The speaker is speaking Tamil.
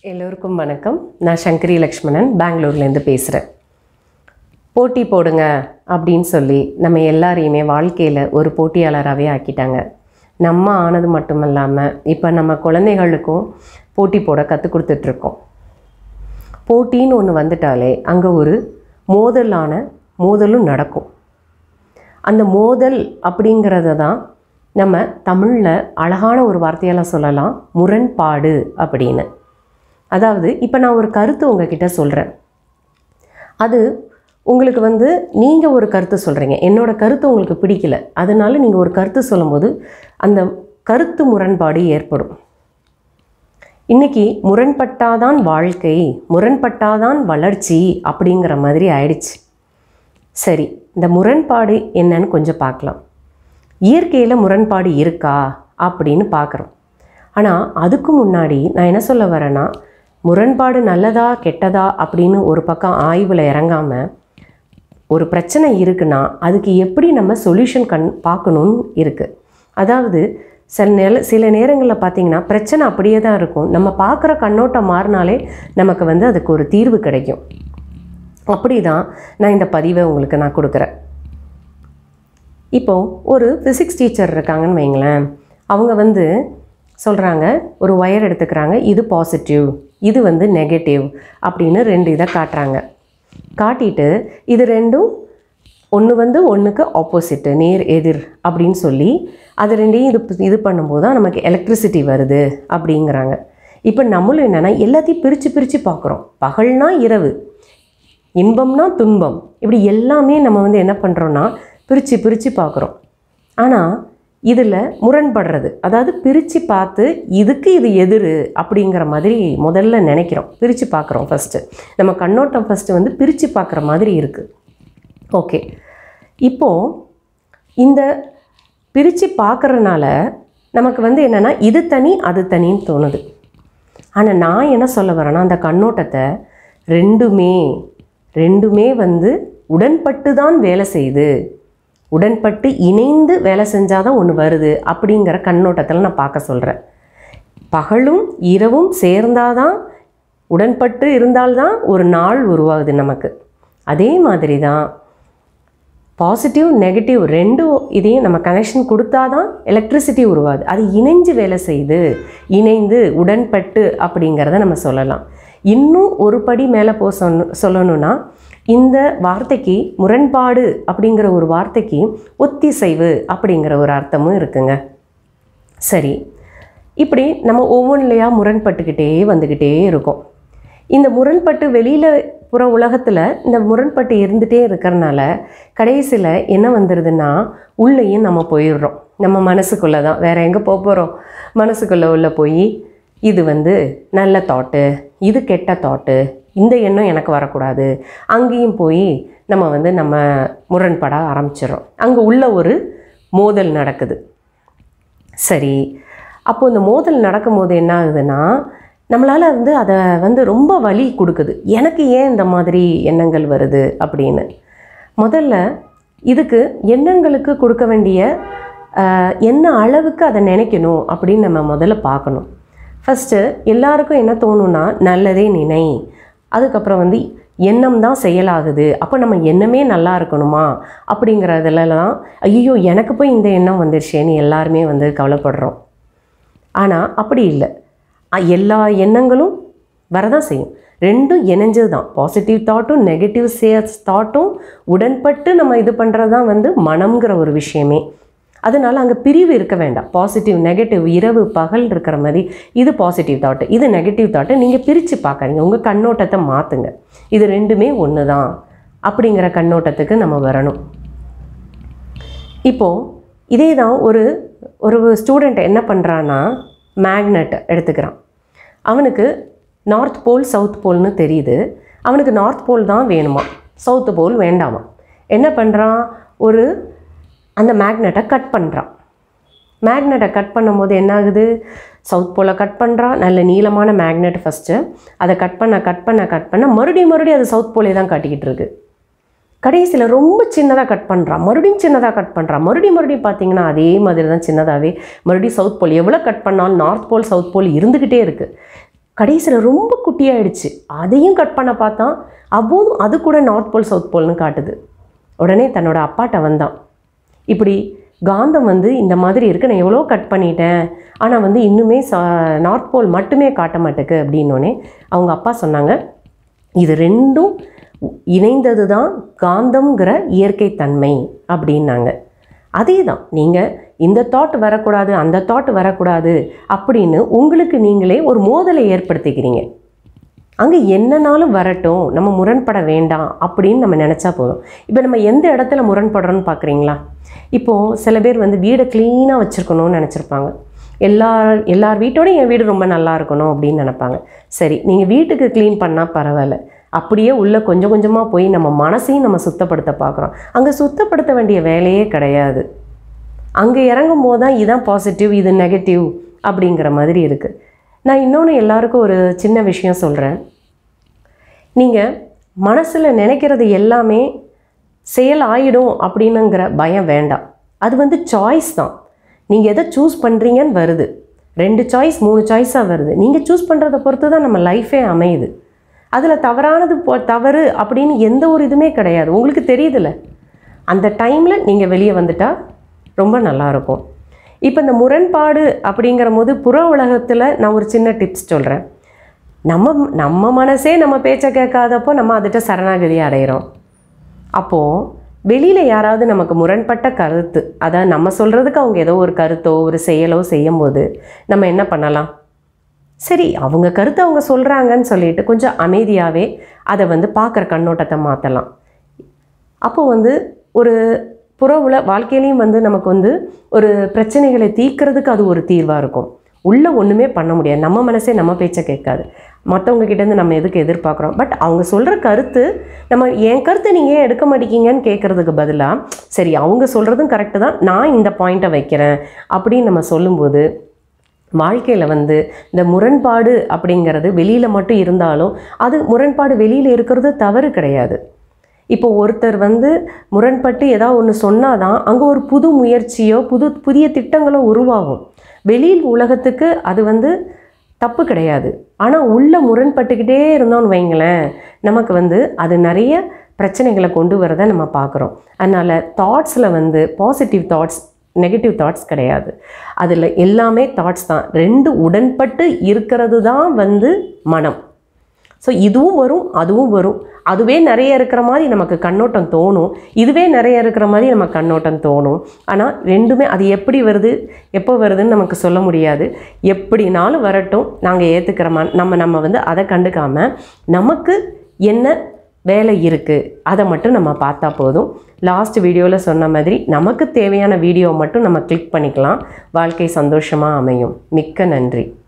எல்லோருக்கும் வணக்கம் நான் சங்கரி லக்ஷ்மணன் பெங்களூர்லேருந்து பேசுகிறேன் போட்டி போடுங்க அப்படின்னு சொல்லி நம்ம எல்லாரையுமே வாழ்க்கையில் ஒரு போட்டியாளராகவே ஆக்கிட்டாங்க நம்ம ஆனது மட்டும் இல்லாமல் இப்போ நம்ம குழந்தைகளுக்கும் போட்டி போட கற்றுக் கொடுத்துட்ருக்கோம் போட்டின்னு ஒன்று வந்துட்டாலே அங்கே ஒரு மோதலான மோதலும் நடக்கும் அந்த மோதல் அப்படிங்கிறத தான் நம்ம தமிழில் அழகான ஒரு வார்த்தையால் சொல்லலாம் முரண்பாடு அப்படின்னு அதாவது இப்போ நான் ஒரு கருத்து உங்ககிட்ட சொல்கிறேன் அது உங்களுக்கு வந்து நீங்கள் ஒரு கருத்து சொல்கிறீங்க என்னோட கருத்து உங்களுக்கு பிடிக்கல அதனால நீங்கள் ஒரு கருத்து சொல்லும்போது அந்த கருத்து முரண்பாடு ஏற்படும் இன்னைக்கு முரண்பட்டாதான் வாழ்க்கை முரண்பட்டாதான் வளர்ச்சி அப்படிங்கிற மாதிரி ஆயிடுச்சு சரி இந்த முரண்பாடு என்னன்னு கொஞ்சம் பார்க்கலாம் இயற்கையில் முரண்பாடு இருக்கா அப்படின்னு பார்க்குறோம் ஆனால் அதுக்கு முன்னாடி நான் என்ன சொல்ல வரேன்னா முரண்பாடு நல்லதா கெட்டதா அப்படின்னு ஒரு பக்கம் ஆய்வில் இறங்காமல் ஒரு பிரச்சனை இருக்குன்னா அதுக்கு எப்படி நம்ம சொல்யூஷன் கண் பார்க்கணும்னு இருக்குது அதாவது சில நேர சில நேரங்களில் பார்த்தீங்கன்னா பிரச்சனை அப்படியே தான் இருக்கும் நம்ம பார்க்குற கண்ணோட்டம் மாறினாலே நமக்கு வந்து அதுக்கு ஒரு தீர்வு கிடைக்கும் அப்படி தான் நான் இந்த பதிவை உங்களுக்கு நான் கொடுக்குறேன் இப்போ ஒரு ஃபிசிக்ஸ் டீச்சர் இருக்காங்கன்னு வைங்களேன் அவங்க வந்து சொல்கிறாங்க ஒரு ஒயர் எடுத்துக்கிறாங்க இது பாசிட்டிவ் இது வந்து நெகட்டிவ் அப்படின்னு ரெண்டு இதை காட்டுறாங்க காட்டிட்டு இது ரெண்டும் ஒன்று வந்து ஒன்றுக்கு ஆப்போசிட்டு நேர் எதிர் அப்படின்னு சொல்லி அது ரெண்டையும் இது இது பண்ணும்போது தான் நமக்கு எலக்ட்ரிசிட்டி வருது அப்படிங்கிறாங்க இப்போ நம்மளும் என்னென்னா எல்லாத்தையும் பிரித்து பிரித்து பார்க்குறோம் பகல்னா இரவு இன்பம்னா துன்பம் இப்படி எல்லாமே நம்ம வந்து என்ன பண்ணுறோன்னா பிரித்து பிரித்து பார்க்குறோம் ஆனால் இதில் முரண்படுறது அதாவது பிரித்து பார்த்து இதுக்கு இது எதிர் அப்படிங்கிற மாதிரி முதல்ல நினைக்கிறோம் பிரித்து பார்க்குறோம் ஃபஸ்ட்டு நம்ம கண்ணோட்டம் ஃபஸ்ட்டு வந்து பிரித்து பார்க்குற மாதிரி இருக்குது ஓகே இப்போது இந்த பிரித்து பார்க்குறனால நமக்கு வந்து என்னென்னா இது தனி அது தனின்னு தோணுது ஆனால் நான் என்ன சொல்ல வரேன்னா அந்த கண்ணோட்டத்தை ரெண்டுமே ரெண்டுமே வந்து உடன்பட்டு தான் வேலை செய்யுது உடன்பட்டு இணைந்து வேலை செஞ்சால் தான் ஒன்று வருது அப்படிங்கிற கண்ணோட்டத்தில் நான் பார்க்க சொல்கிறேன் பகலும் இரவும் சேர்ந்தாதான் உடன்பட்டு இருந்தால்தான் ஒரு நாள் உருவாகுது நமக்கு அதே மாதிரி தான் பாசிட்டிவ் நெகட்டிவ் ரெண்டும் இதையும் நம்ம கனெக்ஷன் கொடுத்தா தான் எலக்ட்ரிசிட்டி உருவாது அது இணைஞ்சு வேலை செய்யுது இணைந்து உடன்பட்டு அப்படிங்கிறத நம்ம சொல்லலாம் இன்னும் ஒரு படி மேலே போ சொன்ன சொல்லணும்னா இந்த வார்த்தைக்கு முரண்பாடு அப்படிங்கிற ஒரு வார்த்தைக்கு ஒத்திசைவு அப்படிங்கிற ஒரு அர்த்தமும் இருக்குங்க சரி இப்படி நம்ம ஒவ்வொன்றிலையா முரண்பட்டுக்கிட்டே வந்துக்கிட்டே இருக்கோம் இந்த முரண்பட்டு வெளியில் புற உலகத்தில் இந்த முரண்பட்டு இருந்துகிட்டே இருக்கிறனால கடைசியில் என்ன வந்துடுதுன்னா உள்ளேயும் நம்ம போயிடுறோம் நம்ம மனசுக்குள்ளே தான் வேறு எங்கே போக போகிறோம் மனசுக்குள்ளே உள்ள போய் இது வந்து நல்ல தாட்டு இது கெட்ட தாட்டு இந்த எண்ணம் எனக்கு வரக்கூடாது அங்கேயும் போய் நம்ம வந்து நம்ம முரண்பட ஆரம்பிச்சிடுறோம் அங்கே உள்ள ஒரு மோதல் நடக்குது சரி அப்போது இந்த மோதல் நடக்கும்போது என்ன ஆகுதுன்னா நம்மளால் வந்து அதை வந்து ரொம்ப வலி கொடுக்குது எனக்கு ஏன் இந்த மாதிரி எண்ணங்கள் வருது அப்படின்னு முதல்ல இதுக்கு எண்ணங்களுக்கு கொடுக்க வேண்டிய ஆஹ், என்ன அளவுக்கு அதை நினைக்கணும் அப்படின்னு நம்ம முதல்ல பார்க்கணும் ஃபஸ்ட்டு எல்லாருக்கும் என்ன தோணும்னா நல்லதே நினை அதுக்கப்புறம் வந்து எண்ணம் தான் செயலாகுது அப்போ நம்ம எண்ணமே நல்லா இருக்கணுமா அப்படிங்கிறதுலலாம் ஐயோ எனக்கு போய் இந்த எண்ணம் வந்துருச்சேன்னு எல்லாருமே வந்து கவலைப்படுறோம் ஆனால் அப்படி இல்லை அ- எல்லா எண்ணங்களும் வரதான் செய்யும் ரெண்டும் இணைஞ்சது தான் பாசிட்டிவ் தாட்டும் நெகட்டிவ் சேஸ் தாட்டும் உடன்பட்டு நம்ம இது பண்ணுறது தான் வந்து மனம்ங்கிற ஒரு விஷயமே அதனால் அங்கே பிரிவு இருக்க வேண்டாம் பாசிட்டிவ் நெகட்டிவ் இரவு பகல் இருக்கிற மாதிரி இது பாசிட்டிவ் தாட்டு இது நெகட்டிவ் தாட்டு நீங்கள் பிரித்து பார்க்காதீங்க உங்கள் கண்ணோட்டத்தை மாற்றுங்க இது ரெண்டுமே ஒன்று தான் அப்படிங்கிற கண்ணோட்டத்துக்கு நம்ம வரணும் இப்போது இதே தான் ஒரு ஒரு ஸ்டூடெண்ட் என்ன பண்ணுறான்னா மேக்னெட் எடுத்துக்கிறான் அவனுக்கு நார்த் போல் சவுத் போல்னு தெரியுது அவனுக்கு நார்த் போல் தான் வேணுமா சவுத் போல் வேண்டாமா என்ன பண்ணுறான் ஒரு அந்த மேக்னெட்டை கட் பண்ணுறான் மேக்னெட்டை கட் பண்ணும்போது என்ன ஆகுது சவுத் போலை கட் பண்ணுறான் நல்ல நீளமான மேக்னெட் ஃபஸ்ட்டு அதை கட் பண்ண கட் பண்ண கட் பண்ண மறுபடியும் மறுபடியும் அது சவுத் போலே தான் காட்டிக்கிட்டு இருக்கு கடைசியில் ரொம்ப சின்னதாக கட் பண்ணுறான் மறுபடியும் சின்னதாக கட் பண்ணுறான் மறுபடியும் மறுபடியும் பார்த்தீங்கன்னா அதே மாதிரி தான் சின்னதாகவே மறுபடியும் சவுத் போல் எவ்வளோ கட் பண்ணாலும் நார்த் போல் சவுத் போல் இருந்துக்கிட்டே இருக்குது கடைசியில் ரொம்ப குட்டியாயிடுச்சு அதையும் கட் பண்ண பார்த்தா அப்போதும் அது கூட நார்த் போல் சவுத் போல்னு காட்டுது உடனே தன்னோட அப்பாட்ட வந்தான் இப்படி காந்தம் வந்து இந்த மாதிரி இருக்கு நான் எவ்வளோ கட் பண்ணிட்டேன் ஆனால் வந்து இன்னுமே சா நார்த் போல் மட்டுமே காட்ட மாட்டேக்கு அப்படின்னோடனே அவங்க அப்பா சொன்னாங்க இது ரெண்டும் இணைந்தது தான் காந்தம்ங்கிற இயற்கை தன்மை அப்படின்னாங்க அதே தான் நீங்கள் இந்த தாட் வரக்கூடாது அந்த தாட் வரக்கூடாது அப்படின்னு உங்களுக்கு நீங்களே ஒரு மோதலை ஏற்படுத்திக்கிறீங்க அங்கே என்னனாலும் வரட்டும் நம்ம முரண்பட வேண்டாம் அப்படின்னு நம்ம நினச்சா போதும் இப்போ நம்ம எந்த இடத்துல முரண்படுறோன்னு பார்க்குறீங்களா இப்போது சில பேர் வந்து வீடை க்ளீனாக வச்சுருக்கணும்னு நினச்சிருப்பாங்க எல்லார் எல்லார் வீட்டோடையும் என் வீடு ரொம்ப நல்லா இருக்கணும் அப்படின்னு நினைப்பாங்க சரி நீங்கள் வீட்டுக்கு க்ளீன் பண்ணால் பரவாயில்ல அப்படியே உள்ளே கொஞ்சம் கொஞ்சமாக போய் நம்ம மனசையும் நம்ம சுத்தப்படுத்த பார்க்குறோம் அங்கே சுத்தப்படுத்த வேண்டிய வேலையே கிடையாது அங்கே இறங்கும் போது தான் இதான் பாசிட்டிவ் இது நெகட்டிவ் அப்படிங்கிற மாதிரி இருக்குது நான் இன்னொன்று எல்லாருக்கும் ஒரு சின்ன விஷயம் சொல்கிறேன் நீங்கள் மனசில் நினைக்கிறது எல்லாமே செயல் ஆயிடும் அப்படின்னுங்கிற பயம் வேண்டாம் அது வந்து சாய்ஸ் தான் நீங்கள் எதை சூஸ் பண்ணுறீங்கன்னு வருது ரெண்டு சாய்ஸ் மூணு சாய்ஸாக வருது நீங்கள் சூஸ் பண்ணுறதை பொறுத்து தான் நம்ம லைஃபே அமையுது அதில் தவறானது போ தவறு அப்படின்னு எந்த ஒரு இதுவுமே கிடையாது உங்களுக்கு தெரியுதுல்ல அந்த டைமில் நீங்கள் வெளியே வந்துட்டா ரொம்ப நல்லாயிருக்கும் இப்போ இந்த முரண்பாடு அப்படிங்கிற போது புற உலகத்தில் நான் ஒரு சின்ன டிப்ஸ் சொல்கிறேன் நம்ம நம்ம மனசே நம்ம பேச்சை கேட்காதப்போ நம்ம அதுகிட்ட சரணாகதி அடைகிறோம் அப்போது வெளியில் யாராவது நமக்கு முரண்பட்ட கருத்து அதாவது நம்ம சொல்கிறதுக்கு அவங்க ஏதோ ஒரு கருத்தோ ஒரு செயலோ செய்யும்போது நம்ம என்ன பண்ணலாம் சரி அவங்க கருத்தை அவங்க சொல்கிறாங்கன்னு சொல்லிட்டு கொஞ்சம் அமைதியாகவே அதை வந்து பார்க்குற கண்ணோட்டத்தை மாற்றலாம் அப்போ வந்து ஒரு புற உல வாழ்க்கையிலையும் வந்து நமக்கு வந்து ஒரு பிரச்சனைகளை தீர்க்கறதுக்கு அது ஒரு தீர்வாக இருக்கும் உள்ளே ஒன்றுமே பண்ண முடியாது நம்ம மனசே நம்ம பேச்சை கேட்காது மற்றவங்க கிட்டேருந்து நம்ம எதுக்கு எதிர்பார்க்குறோம் பட் அவங்க சொல்கிற கருத்து நம்ம என் கருத்தை நீங்கள் ஏன் எடுக்க மாட்டேங்கிங்கன்னு கேட்குறதுக்கு பதிலாக சரி அவங்க சொல்கிறதும் கரெக்டு தான் நான் இந்த பாயிண்ட்டை வைக்கிறேன் அப்படின்னு நம்ம சொல்லும்போது வாழ்க்கையில் வந்து இந்த முரண்பாடு அப்படிங்கிறது வெளியில் மட்டும் இருந்தாலும் அது முரண்பாடு வெளியில் இருக்கிறது தவறு கிடையாது இப்போ ஒருத்தர் வந்து முரண்பட்டு ஏதாவது ஒன்று சொன்னால் தான் அங்கே ஒரு புது முயற்சியோ புது புதிய திட்டங்களோ உருவாகும் வெளியில் உலகத்துக்கு அது வந்து தப்பு கிடையாது ஆனால் உள்ள முரண்பட்டுக்கிட்டே இருந்தோம்னு வைங்களேன் நமக்கு வந்து அது நிறைய பிரச்சனைகளை கொண்டு வரதை நம்ம பார்க்குறோம் அதனால் தாட்ஸில் வந்து பாசிட்டிவ் தாட்ஸ் நெகட்டிவ் தாட்ஸ் கிடையாது அதில் எல்லாமே தாட்ஸ் தான் ரெண்டு உடன்பட்டு இருக்கிறது தான் வந்து மனம் ஸோ இதுவும் வரும் அதுவும் வரும் அதுவே நிறைய இருக்கிற மாதிரி நமக்கு கண்ணோட்டம் தோணும் இதுவே நிறைய இருக்கிற மாதிரி நம்ம கண்ணோட்டம் தோணும் ஆனால் ரெண்டுமே அது எப்படி வருது எப்போ வருதுன்னு நமக்கு சொல்ல முடியாது எப்படினாலும் வரட்டும் நாங்கள் ஏற்றுக்கிறோமா நம்ம நம்ம வந்து அதை கண்டுக்காமல் நமக்கு என்ன வேலை இருக்குது அதை மட்டும் நம்ம பார்த்தா போதும் லாஸ்ட் வீடியோவில் சொன்ன மாதிரி நமக்கு தேவையான வீடியோ மட்டும் நம்ம கிளிக் பண்ணிக்கலாம் வாழ்க்கை சந்தோஷமாக அமையும் மிக்க நன்றி